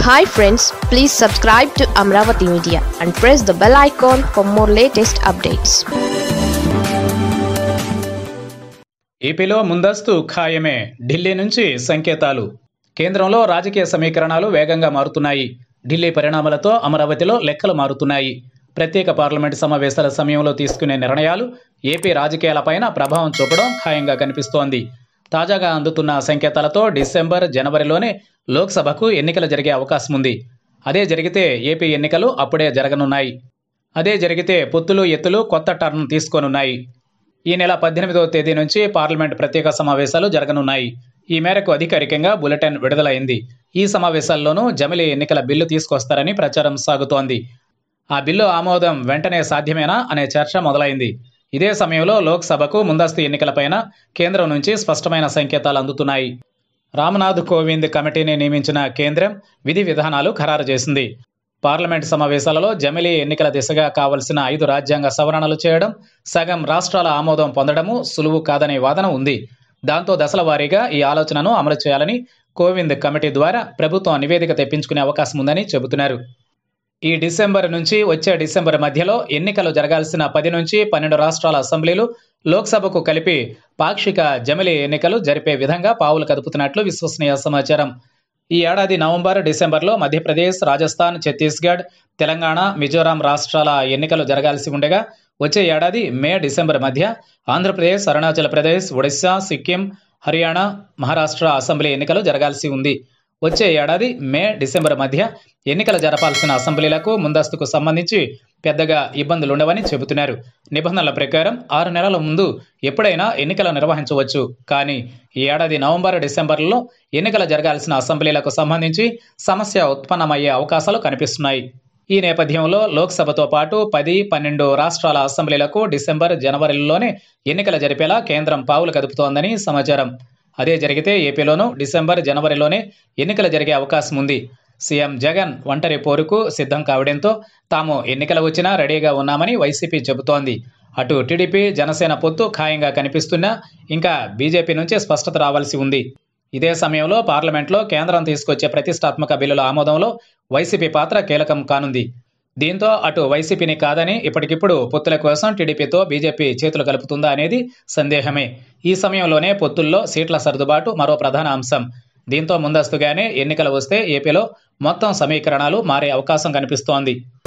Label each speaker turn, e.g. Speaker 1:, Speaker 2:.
Speaker 1: hi friends please subscribe to Amaravati media and press the bell icon for more latest updates
Speaker 2: ఏపీలో ముందస్తు ఖాయమే ఢిల్లీ నుంచి సంకేతాలు కేంద్రంలో రాజకీయ సమీకరణాలు వేగంగా మారుతున్నాయి ఢిల్లీ పరిణామాలతో అమరావతిలో లెక్కలు మారుతున్నాయి ప్రత్యేక పార్లమెంటు సమావేశాల సమయంలో తీసుకునే నిర్ణయాలు ఏపీ రాజకీయాలపైన ప్రభావం చూపడం ఖాయంగా కనిపిస్తోంది తాజాగా అందుతున్న సంకేతాలతో డిసెంబర్ జనవరిలోనే లోక్సభకు ఎన్నికలు జరిగే అవకాశం ఉంది అదే జరిగితే ఏపీ ఎన్నికలు అప్పుడే జరగనున్నాయి అదే జరిగితే పొత్తులు ఎత్తులు కొత్త టర్న్ తీసుకోనున్నాయి ఈ నెల పద్దెనిమిదవ తేదీ నుంచి పార్లమెంట్ ప్రత్యేక సమావేశాలు జరగనున్నాయి ఈ మేరకు అధికారికంగా బులెటిన్ విడుదలైంది ఈ సమావేశాల్లోనూ జమిలీ ఎన్నికల బిల్లు తీసుకొస్తారని ప్రచారం సాగుతోంది ఆ బిల్లు ఆమోదం వెంటనే సాధ్యమేనా అనే చర్చ మొదలైంది ఇదే సమయంలో లోక్సభకు ముందస్తు ఎన్నికలపైన కేంద్రం నుంచి స్పష్టమైన సంకేతాలు అందుతున్నాయి రామ్నాథ్ కోవింద్ కమిటీని నియమించిన కేంద్రం విధి విధానాలు ఖరారు చేసింది పార్లమెంట్ సమావేశాలలో జమిలీ ఎన్నికల దిశగా కావలసిన ఐదు రాజ్యాంగ సవరణలు చేయడం సగం రాష్ట్రాల ఆమోదం పొందడము సులువు కాదనే వాదన ఉంది దాంతో దశల వారీగా ఈ ఆలోచనను అమలు చేయాలని కోవింద్ కమిటీ ద్వారా ప్రభుత్వం నివేదిక తెప్పించుకునే అవకాశం ఉందని చెబుతున్నారు ఈ డిసెంబర్ నుంచి వచ్చే డిసెంబర్ మధ్యలో ఎన్నికలు జరగాల్సిన పది నుంచి పన్నెండు రాష్ట్రాల అసెంబ్లీలు లోక్సభకు కలిపి పాక్షిక జమిలీ ఎన్నికలు జరిపే విధంగా పావులు కదుపుతున్నట్లు విశ్వసనీయ సమాచారం ఈ ఏడాది నవంబర్ డిసెంబర్లో మధ్యప్రదేశ్ రాజస్థాన్ ఛత్తీస్గఢ్ తెలంగాణ మిజోరాం రాష్ట్రాల ఎన్నికలు జరగాల్సి ఉండగా వచ్చే ఏడాది మే డిసెంబర్ మధ్య ఆంధ్రప్రదేశ్ అరుణాచల్ ప్రదేశ్ ఒడిశా సిక్కిం హర్యానా మహారాష్ట్ర అసెంబ్లీ ఎన్నికలు జరగాల్సి ఉంది వచ్చే ఏడాది మే డిసెంబర్ మధ్య ఎన్నికలు జరపాల్సిన అసెంబ్లీలకు ముందస్తుకు సంబంధించి పెద్దగా ఇబ్బందులు ఉండవని చెబుతున్నారు నిబంధనల ప్రకారం ఆరు నెలల ముందు ఎప్పుడైనా ఎన్నికలు నిర్వహించవచ్చు కానీ ఈ ఏడాది నవంబర్ డిసెంబర్లో ఎన్నికలు జరగాల్సిన అసెంబ్లీలకు సంబంధించి సమస్య ఉత్పన్నమయ్యే అవకాశాలు కనిపిస్తున్నాయి ఈ నేపథ్యంలో లోక్సభతో పాటు పది పన్నెండు రాష్ట్రాల అసెంబ్లీలకు డిసెంబర్ జనవరిలోనే ఎన్నికలు జరిపేలా కేంద్రం పావులు కదుపుతోందని సమాచారం అదే జరిగితే ఏపీలోనూ డిసెంబర్ జనవరిలోనే ఎన్నికలు జరిగే అవకాశం ఉంది సీఎం జగన్ ఒంటరి పోరుకు సిద్ధం కావడంతో తాము ఎన్నికలు వచ్చినా రెడీగా ఉన్నామని వైసీపీ చెబుతోంది అటు టీడీపీ జనసేన పొత్తు ఖాయంగా కనిపిస్తున్నా ఇంకా బీజేపీ నుంచి స్పష్టత రావాల్సి ఉంది ఇదే సమయంలో పార్లమెంట్లో కేంద్రం తీసుకొచ్చే ప్రతిష్టాత్మక బిల్లుల ఆమోదంలో వైసీపీ పాత్ర కీలకం కానుంది దీంతో అటు వైసీపీని కాదని ఇప్పటికిప్పుడు పొత్తుల కోసం టీడీపీతో బీజేపీ చేతులు కలుపుతుందా అనేది సందేహమే ఈ సమయంలోనే పొత్తుల్లో సీట్ల సర్దుబాటు మరో ప్రధాన అంశం దీంతో ముందస్తుగానే ఎన్నికలు వస్తే ఏపీలో మొత్తం సమీకరణాలు మారే అవకాశం కనిపిస్తోంది